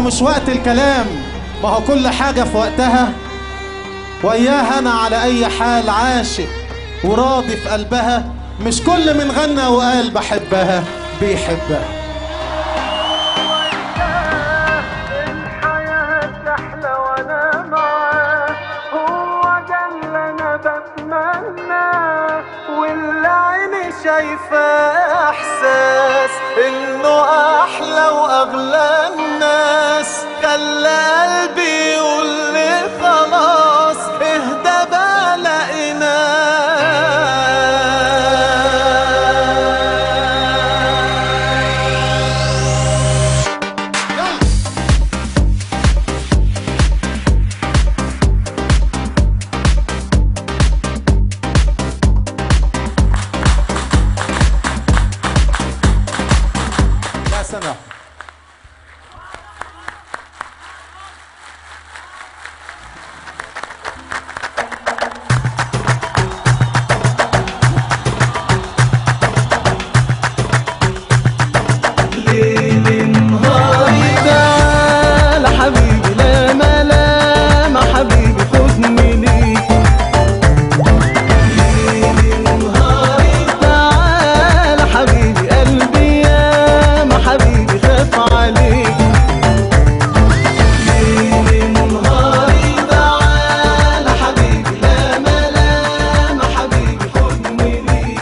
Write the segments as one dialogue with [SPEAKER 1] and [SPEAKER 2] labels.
[SPEAKER 1] مش وقت الكلام ما هو كل حاجة في وقتها وياها أنا على أي حال عاشق وراضي في قلبها مش كل من غنى وقال بحبها بيحبها
[SPEAKER 2] الحياة تحلى وانا معاه هو ده اللي انا بتمناه واللي عيني شايفاه احساس انه احلى واغلى الناس خلى قلبي يقول لي خلاص اهدى بقى لقيناه
[SPEAKER 1] لا سمح
[SPEAKER 2] تعال حبيبي لا ملام حبيبي خدني ليك تعال حبيبي قلبي يا ما حبيبي خاف عليك تعال حبيبي لا ملام حبيبي خدني ليك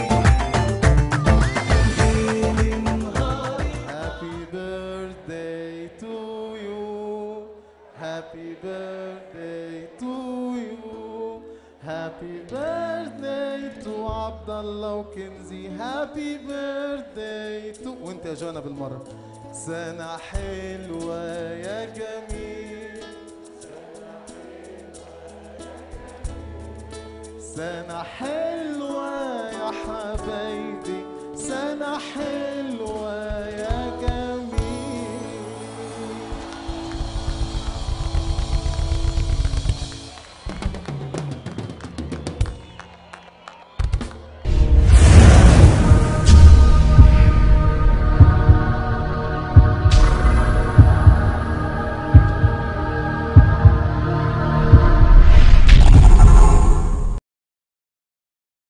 [SPEAKER 1] Happy birthday to you. Happy birthday to you. Happy birthday to عبد الله وكنزي. Happy birthday to وانت يا جوانا بالمرة. سنة حلوة يا جميل. سنة حلوة يا حبايبي سنة حلوة